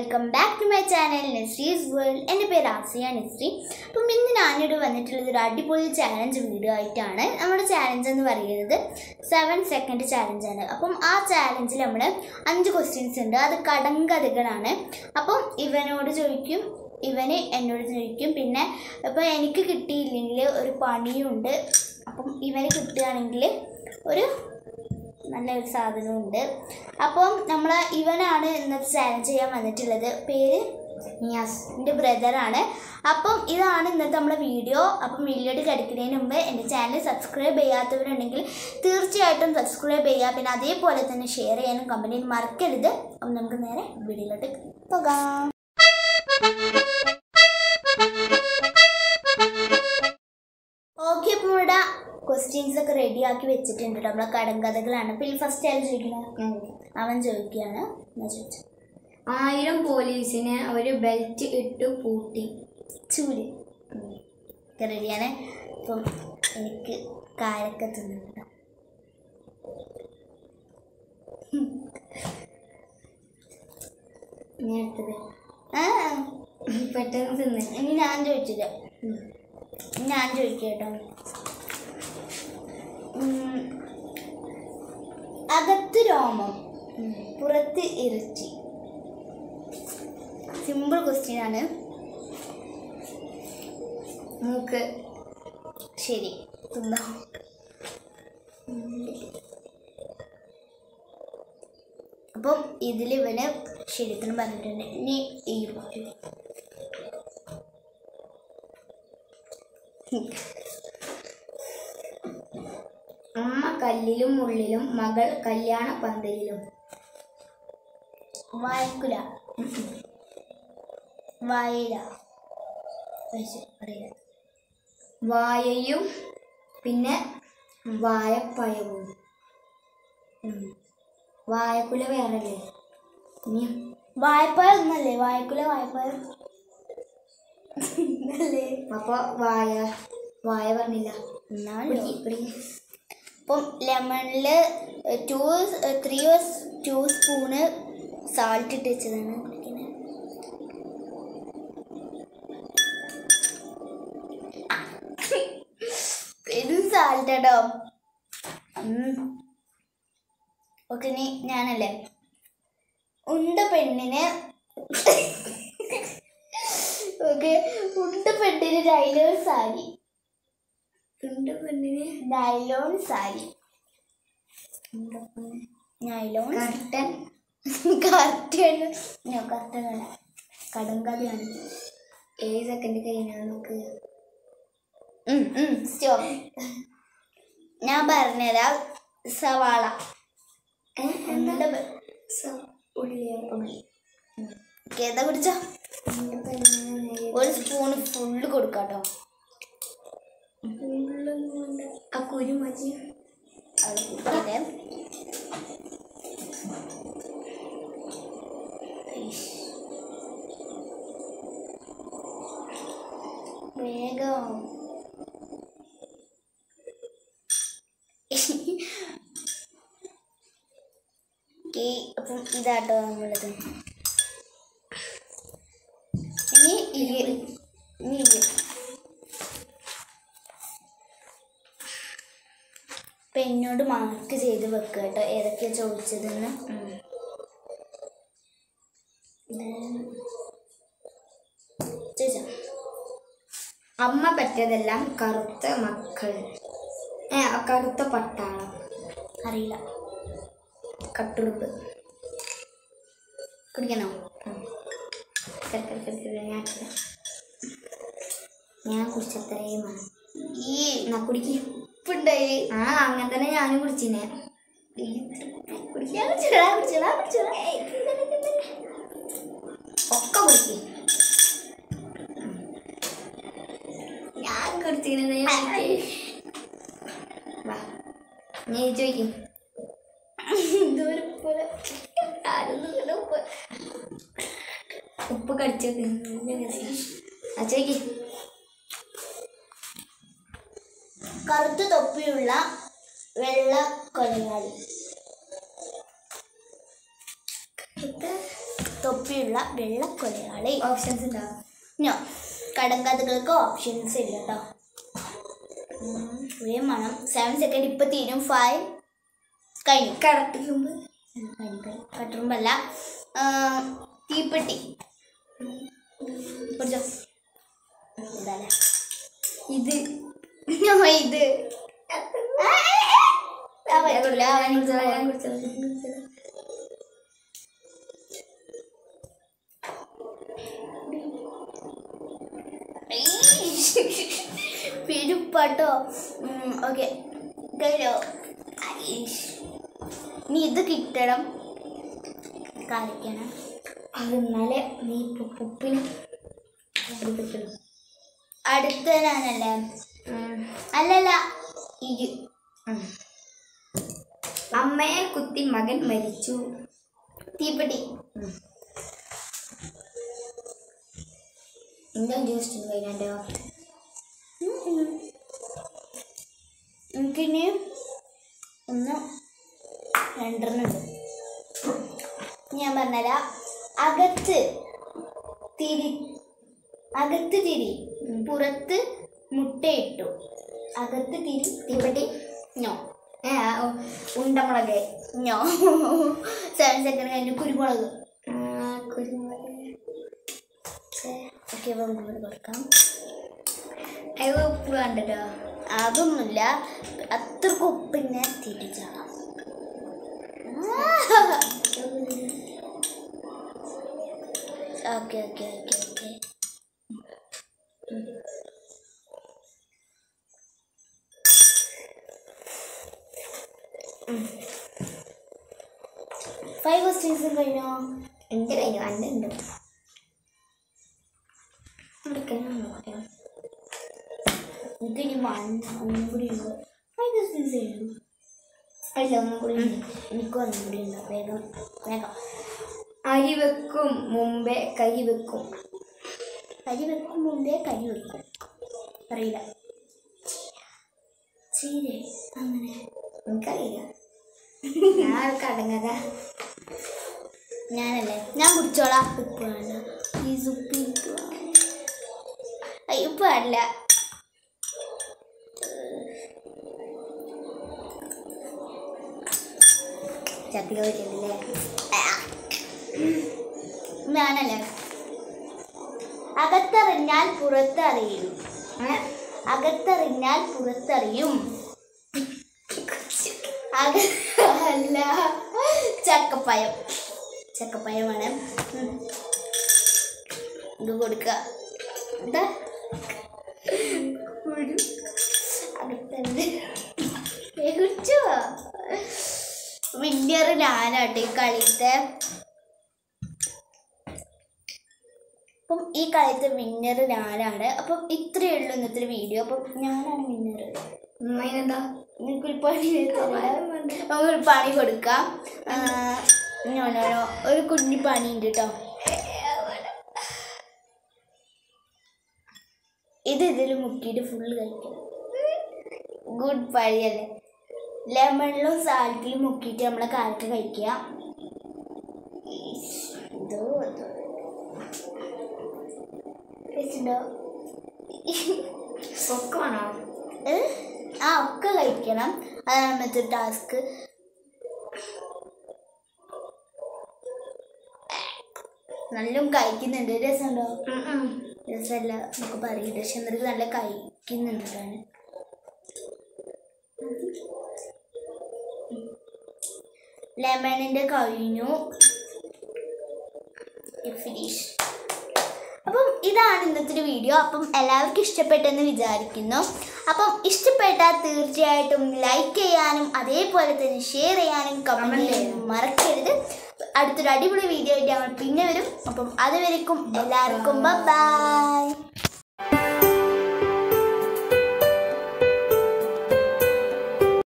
Welcome back to my channel Nesrees world എൻ്റെ പേര് ആസിയ നെസ്രി അപ്പം ഇന്ന് ഞാനിവിടെ വന്നിട്ടുള്ളത് ഒരു അടിപൊളി ചാലഞ്ച് വീഡിയോ ആയിട്ടാണ് നമ്മുടെ ചാലഞ്ച് എന്ന് പറയുന്നത് സെവൻ സെക്കൻഡ് ചാലഞ്ചാണ് അപ്പം ആ ചാലഞ്ചിൽ നമ്മൾ അഞ്ച് ക്വസ്റ്റ്യൻസ് ഉണ്ട് അത് കടങ്കഥകളാണ് അപ്പം ഇവനോട് ചോദിക്കും ഇവന് എന്നോട് ചോദിക്കും പിന്നെ ഇപ്പോൾ എനിക്ക് കിട്ടിയില്ലെങ്കിൽ ഒരു പണിയുണ്ട് അപ്പം ഇവന് കിട്ടുകയാണെങ്കിൽ ഒരു നല്ലൊരു സാധനമുണ്ട് അപ്പം നമ്മൾ ഇവനാണ് ഇന്നത്തെ ചാലഞ്ച് ചെയ്യാൻ വന്നിട്ടുള്ളത് പേര് നിയാസ് എൻ്റെ ബ്രദറാണ് അപ്പം ഇതാണ് ഇന്നത്തെ നമ്മുടെ വീഡിയോ അപ്പം വീഡിയോയിൽ കിടക്കുന്നതിന് മുമ്പ് എൻ്റെ ചാനൽ സബ്സ്ക്രൈബ് ചെയ്യാത്തവരുണ്ടെങ്കിൽ തീർച്ചയായിട്ടും സബ്സ്ക്രൈബ് ചെയ്യുക പിന്നെ അതേപോലെ തന്നെ ഷെയർ ചെയ്യാനും കമ്പനിയിൽ മറക്കരുത് അപ്പം നമുക്ക് നേരെ വീഡിയോയിലോട്ട് പോകാം ഓക്കെ അപ്പോൾ ഇവിടെ ക്വസ്റ്റ്യൻസ് ഒക്കെ റെഡിയാക്കി വെച്ചിട്ടുണ്ട് കേട്ടോ നമ്മളെ കടങ്കഥകളാണ് അപ്പോൾ ഫസ്റ്റ് ആര് ചോദിക്കുന്നത് അവൻ ചോദിക്കുകയാണ് ഞാൻ ചോദിച്ചു ആയിരം പോലീസിനെ ഒരു ബെൽറ്റ് ഇട്ട് പൂട്ടി ചൂട് ഒക്കെ റെഡിയാണ് അപ്പം എനിക്ക് കാരൊക്കെ തിന്നുന്നുണ്ട് ഞാൻ എടുത്തത് ആ പെട്ടെന്ന് തിന്ന് ഇനി ഞാൻ ചോദിച്ചില്ല ഉം. ഞാൻ ചോദിക്കാം കേട്ടോ ഉം. അകത്ത് രോമം പുറത്ത് ഇറച്ചി സിമ്പിൾ ക്വസ്റ്റ്യൻ ആണ് മൂക്ക് ശരി തിന്നോ അപ്പം ഇതിൽ ഇവന് ശരിക്കും പറഞ്ഞിട്ടുണ്ട് ഇനി ഈ അമ്മ കല്ലിലും മുള്ളിലും മകൾ കല്യാണ പന്തലിലും വായക്കുല വായല അറിയില്ല വായയും പിന്നെ വായപ്പഴവും ഉം. വായക്കുല വേറല്ലേ ഇനി വായ്പഴം ഒന്നല്ലേ വായക്കുല വായ്പഴം അല്ലേ അപ്പൊ വായ വായ പറഞ്ഞില്ല എന്നാലും പിടിക്ക്, പിടിക്ക്. അപ്പം ലെമണിൽ two three two spoon salt ഇട്ട് വെച്ചതാണ് കുടിക്കുന്നത് പെരും സാൾട്ട് കേട്ടോ ഓക്കെ നീ ഞാനല്ലേ ഉണ്ട പെണ്ണിന് ഓക്കെ ഉണ്ട പെണ്ണിന് നൈലോൺ സാരി ഉണ്ട് പെണ്ണിന് nylon sari nylon curtain correct correct അല്ല കടങ്കഥയാണ് ഏഴ് സെക്കൻഡ് കഴിഞ്ഞാൽ നമുക്ക് സ്റ്റോപ്പ് ഞാൻ പറഞ്ഞുതരാം സവാള ഏ, ഉണ്ട എന്താ പെ- സ- ഉള്ളിയോ ഉള്ളി ഏതാ കുടിച്ചോ ഉണ്ട് പെണ്ണിന് ഒരു സ്പൂണ് ഫുള്ള് കൊടുക്കാട്ടോ ഉള്ളൊന്നും വേണ്ട. ആ കുരു മതി അത് കുടിക്കട്ടെ വേഗം ഓക്കേ, അപ്പം ഇതാട്ടോ നമ്മളത് ഇനി ഇരി ഇനി ഇരി അപ്പം എന്നോട് മാർക്ക് ചെയ്ത് വെക്കുക കേട്ടോ ഏതൊക്കെയാണ് ചോദിച്ചതെന്ന് ചോദിച്ചോ അമ്മ പറ്റിയതെല്ലാം കറുത്ത മക്കൾ ഏ ആ കറുത്ത പട്ടാളം അറിയില്ല കട്ടുടുപ്പ് കുടിക്കണോ കര, കര, കര, കര, ഞാൻ കുടിക്കാം. ഞാൻ കുടിച്ചത്രയുമാണ് ഈ എന്നാ കുടിക്ക് ഉപ്പുണ്ടായി ആ അങ്ങനെ തന്നെ ഞാനും കുടിച്ചിനെ കുടിക്കാൻ കുടിച്ചോടാ കുടിച്ചോടാ കുടിച്ചോടാ ഒക്കെ കുടിക്ക് ഞാൻ കുടിച്ചിരുന്നത് വാ നീ ചോദിക്കും ദൂരം പോലെ ആരൊന്നും ഇങ്ങനെ ഉപ്പ് ഉപ്പ് കടിച്ചത് നല്ല രസം ആ ചോദിക്ക് കറുത്ത തൊപ്പിയുള്ള വെള്ള കൊലയാളി തൊപ്പിയുള്ള വെള്ളക്കൊലയാളി ഓപ്ഷൻസ് ഉണ്ടോ നോ കടങ്കഥകൾക്ക് ഓപ്ഷൻസ് ഇല്ല കേട്ടോ വേഗം വേണം സെവൻ സെക്കൻഡ് ഇപ്പം തീരും ഫൈവ് കഴിഞ്ഞു കടത്തുമ്പ് കഴിഞ്ഞു കഴിഞ്ഞു കട്ടുറുമ്പല്ല തീപ്പെട്ടി പിടിച്ചോ ഇതല്ലേ ഇത് നോ, ഇത് ആ, പറ്റൂല അവൻ ഞാൻ കുടിച്ചോളാം, ഞാൻ കുടിച്ചോളാം. പെരുപ്പാട്ടോ ഓക്കെ കഴിഞ്ഞോ ഐഷ്. നീ ഇത് കിട്ടണം കാണിക്കണം അത് എന്നാലേ നീ ഇപ്പൊ ഉപ്പിന് എടുത്തിട്ടുള്ളൂ. അടുത്ത ഞാനല്ലേ ഉം. അല്ലല്ല ഇത് ഉം. അമ്മയെ കുത്തി മകൻ മരിച്ചു തീപ്പെട്ടി എന്താ ജ്യൂസ് കഴിഞ്ഞോ എനിക്കിനി ഒന്ന് രണ്ടെണ്ണം ഉണ്ട് ഞാൻ പറഞ്ഞുതരാം അകത്ത് തിരി അകത്ത് തിരി പുറത്ത് മുട്ടയിട്ടു അകത്ത് തിരി തീപ്പെട്ടി ഞോ ഏ ആ, ഓ, ഉണ്ടമുളക് ഞോ സെവൻ സെക്കൻഡ് കഴിഞ്ഞ് കുരുമുളക് ആ, കുരുമുളക് ഓക്കെ കുരുമുളക് കൊടുക്കാം അത് ഉപ്പ് കണ്ടിട്ടോ അതൊന്നുമില്ല അത്രക്ക് ഉപ്പിനെ തിരിച്ചാളാം okay okay okay okay five ക്വസ്റ്റ്യൻസും കഴിഞ്ഞോ എൻ്റെ കഴിഞ്ഞു എൻ്റെ ഉണ്ട് എടുക്കാനാണോ എനിക്ക് ഇനി വൺ ഒന്നും കൂടി ഉണ്ട് ഫൈവ് ക്വസ്റ്റ്യൻസ് കഴിഞ്ഞു അല്ല ഒന്നും കൂടി ഉണ്ട്. എനിക്കും ഒന്നും കൂടി ഉണ്ട് വേഗം വേഗം അരി വെക്കും മുമ്പേ കൈ വെക്കും കരി വെക്കും മുമ്പേ കരി വെക്കും അറിയില്ല ചീര അങ്ങനെ എനിക്കറിയില്ല ഞാൻ കടങ്ങത ഞാനല്ലേ ഞാൻ കുടിച്ചോളാം ഉപ്പ് വേണ്ട പ്ലീസ് ഉപ്പ് എനിക്ക് വേണം. അയ്യോ ഉപ്പ് പാടില്ല ചത്തിക പറ്റില്ലേ ഞാനല്ലേ അകത്തറിഞ്ഞാൽ പുറത്തറിയും അകത്തറിഞ്ഞാൽ പുറത്തറിയും അക അല്ല ചക്കപ്പയം ചക്കപ്പയമാണ് ഉം. ഇത് കൊടുക്കുക എന്താ അകത്തന്നെ കുറിച്ചോ വിന്നർ ഞാനാട്ടെ ഈ കളിത്തെ അപ്പം ഈ കളിത്തെ വിന്നർ ഞാനാണ് അപ്പം ഇത്രയേ ഉള്ളൂ ഇന്നത്തെ വീഡിയോ അപ്പം ഞാനാണ് വിന്നർ അതിനെന്താ നിനക്കൊരു പണി നമുക്കൊരു പണി കൊടുക്കാം ആ, നോ, നോ, നോ. ഒരു കുഞ്ഞി പണി ഉണ്ട് കേട്ടോ ഇത് ഇതിൽ മുക്കിയിട്ട് ഫുള്ള് കഴിക്കണം ഗുഡ് പണിയല്ലേ ലെമണിലും സാൽറ്റിലും മുക്കിയിട്ട് നമ്മളെ കാലത്ത് കഴിക്കുക ഇതോ അതോ കഴിച്ചിട്ടുണ്ടോ പൊക്കമാണോ ഏ? ആ ഒക്കെ കഴിക്കണം അതാണ് മറ്റേ ടാസ്ക് നല്ലോണം കഴിക്കുന്നുണ്ട് രസമുണ്ടോ രസമല്ല നമുക്ക് പറയും പക്ഷെ എന്നിട്ട് നല്ല കഴിക്കുന്നുണ്ട് ഞാൻ ലെമണിൻ്റെ കഴിഞ്ഞു ഫിനിഷ് അപ്പം ഇതാണ് ഇന്നത്തെ ഒരു വീഡിയോ അപ്പം എല്ലാവർക്കും ഇഷ്ടപ്പെട്ടെന്ന് വിചാരിക്കുന്നു അപ്പം ഇഷ്ടപ്പെട്ടാൽ തീർച്ചയായിട്ടും ലൈക്ക് ചെയ്യാനും അതേപോലെ തന്നെ ഷെയർ ചെയ്യാനും കമൻറ്റ് ചെയ്യാനും മറക്കരുത് അടുത്തൊരു അടിപൊളി വീഡിയോ ആയിട്ട് ഞങ്ങൾ പിന്നെ വരും അപ്പം അതുവരെക്കും എല്ലാവർക്കും ബൈ